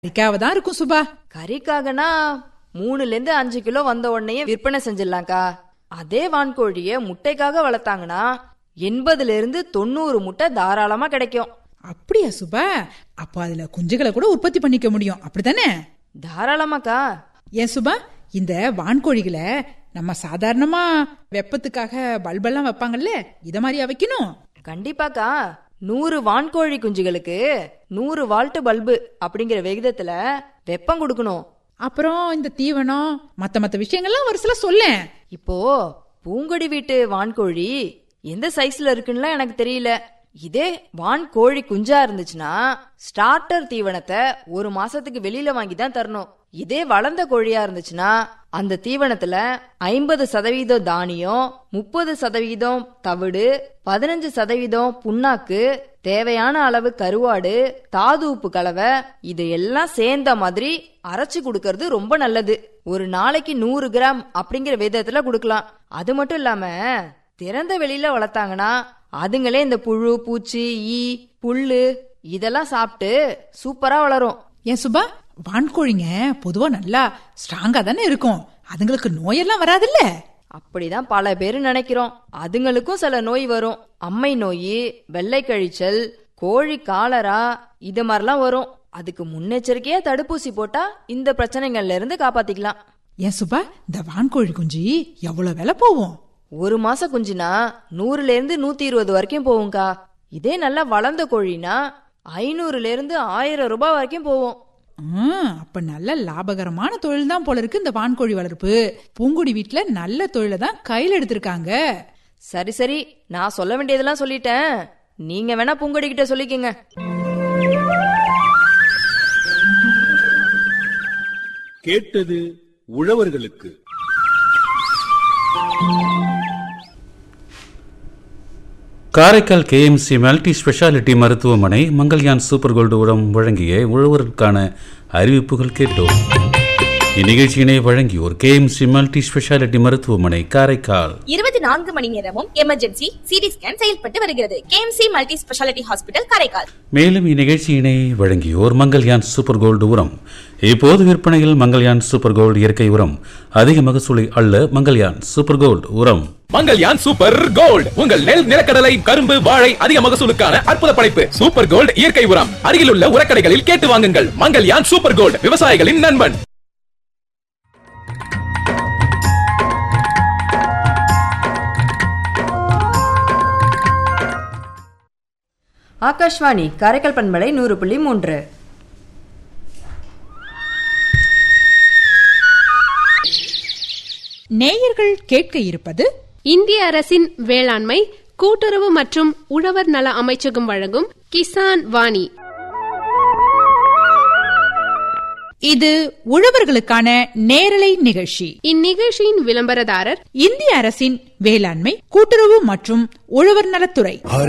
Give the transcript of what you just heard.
கறிக்காக தான் இருக்கும் சுபா கறிக்காகனா மூணுல இருந்து அஞ்சு கிலோ வந்த உடனே விற்பனை செஞ்சிடலாம்க்கா அதே வான்கோழிய முட்டைக்காக வளர்த்தாங்கன்னா எண்பதுல இருந்து தொண்ணூறு முட்டை தாராளமா கிடைக்கும் அப்படியா சுபா அப்ப அதுல குஞ்சுகளை கூட உற்பத்தி பண்ணிக்க முடியும் அப்படித்தானே தாராளமாக்கா ஏன் சுபா இந்த வான்கோழிகளை நம்ம சாதாரணமா வெப்பத்துக்காக பல்பெல்லாம் வைப்பாங்கல்ல இத மாதிரியா வைக்கணும் கண்டிப்பாக்கா நூறு வான்கோழி குஞ்சுகளுக்கு நூறு வால்ட் பல்பு அப்படிங்கிற விகிதத்துல வெப்பம் கொடுக்கணும் அப்புறம் இந்த தீவனம் மத்த மத்த விஷயங்கள்லாம் ஒரு சில சொல்லேன் இப்போ பூங்கொடி வீட்டு வான்கோழி எந்த சைஸ்ல இருக்குன்னு எனக்கு தெரியல இதே வான்கோழி குஞ்சா இருந்துச்சுன்னா ஸ்டார்டர் தீவனத்தை ஒரு மாசத்துக்கு வெளியில வாங்கி தான் தரணும் இதே வளர்ந்த கோழியா இருந்துச்சுன்னா அந்த தீவனத்துல ஐம்பது சதவீதம் தானியம் முப்பது சதவீதம் தவிடு பதினஞ்சு சதவீதம் புண்ணாக்கு தேவையான அளவு கருவாடு தாது உப்பு கலவை இது எல்லாம் சேர்ந்த மாதிரி அரைச்சு கொடுக்கறது ரொம்ப நல்லது ஒரு நாளைக்கு நூறு கிராம் அப்படிங்கிற விதத்துல கொடுக்கலாம் அது மட்டும் இல்லாம திறந்த வெளியில வளர்த்தாங்கன்னா அதுங்களே இந்த புழு பூச்சி ஈ புல்லு இதெல்லாம் சாப்பிட்டு சூப்பரா வளரும் ஏன் சுபா வான்கோழிங்க பொதுவா நல்லா ஸ்ட்ராங்கா தானே இருக்கும் அதுங்களுக்கு நோயெல்லாம் வராதுல்ல அப்படிதான் பல பேர் நினைக்கிறோம் அதுங்களுக்கும் சில நோய் வரும் அம்மை நோய் வெள்ளை கழிச்சல் கோழி காலரா இது மாதிரிலாம் வரும் அதுக்கு முன்னெச்சரிக்கையா தடுப்பூசி போட்டா இந்த பிரச்சனைகள்ல இருந்து காப்பாத்திக்கலாம் ஏன் சுபா இந்த வான்கோழி குஞ்சு எவ்வளவு விலை போகும் ஒரு மாச குஞ்சுனா நூறுல இருந்து நூத்தி இருபது வரைக்கும் போகும்க்கா இதே நல்லா வளர்ந்த கோழினா ஐநூறுல இருந்து ஆயிரம் ரூபாய் வரைக்கும் போகும் ஆ, அப்ப நல்ல லாபகரமான தொழில் தான் போல இருக்கு இந்த வான்கோழி வளர்ப்பு பூங்குடி வீட்ல நல்ல தொழிலை தான் கையில எடுத்திருக்காங்க சரி சரி நான் சொல்ல வேண்டியதெல்லாம் சொல்லிட்டேன் நீங்க வேணா பூங்கொடி கிட்ட சொல்லிக்கங்க கேட்டது உழவர்களுக்கு காரைக்கால் கேஎம்சி மல்டி ஸ்பெஷாலிட்டி மருத்துவமனை மங்கள்யான் சூப்பர் கோல்டு உரம் வழங்கிய உழவருக்கான அறிவிப்புகள் கேட்டோம் இந்நிகழ்ச்சியினை வழங்கியோர் கேஎம்சி மல்டி ஸ்பெஷாலிட்டி மருத்துவமனை காரைக்கால் இருபத்தி நான்கு மணி நேரமும் எமர்ஜென்சி சிடி ஸ்கேன் செயல்பட்டு வருகிறது K M C multi speciality hospital Karaikal மேலும் இந்நிகழ்ச்சியினை வழங்கியோர் மங்கள்யான் சூப்பர் கோல்டு உரம் இப்போது விற்பனையில் மங்கள்யான் சூப்பர் கோல்டு இயற்கை உரம் அதிக மகசூலை அள்ள மங்கள்யான் சூப்பர் கோல்டு உரம் மங்கல்யான் சூப்பர் கோல்ட் உங்கள் நெல் நிலக்கடலை கரும்பு வாழை அதிக மகசூலுக்கான அற்புத படைப்பு சூப்பர் கோல்ட் இயற்கை உரம் அருகிலுள்ள உரக்கடைகளில் கேட்டு வாங்குங்கள் மங்கல்யான் சூப்பர் கோல்ட் விவசாயிகளின் நண்பன் ஆகாஷ்வாணி காரைக்கால் பண்பலை நூறு புள்ளி மூன்று நேயர்கள் கேட்க இருப்பது இந்திய அரசின் வேளாண்மை கூட்டுறவு மற்றும் உழவர் நல அமைச்சகம் வழங்கும் கிசான் வாணி இது உழவர்களுக்கான நேரலை நிகழ்ச்சி இந்நிகழ்ச்சியின் விளம்பரதாரர் இந்திய அரசின் வேளாண்மை கூட்டுறவு மற்றும் உழவர் நலத்துறை हर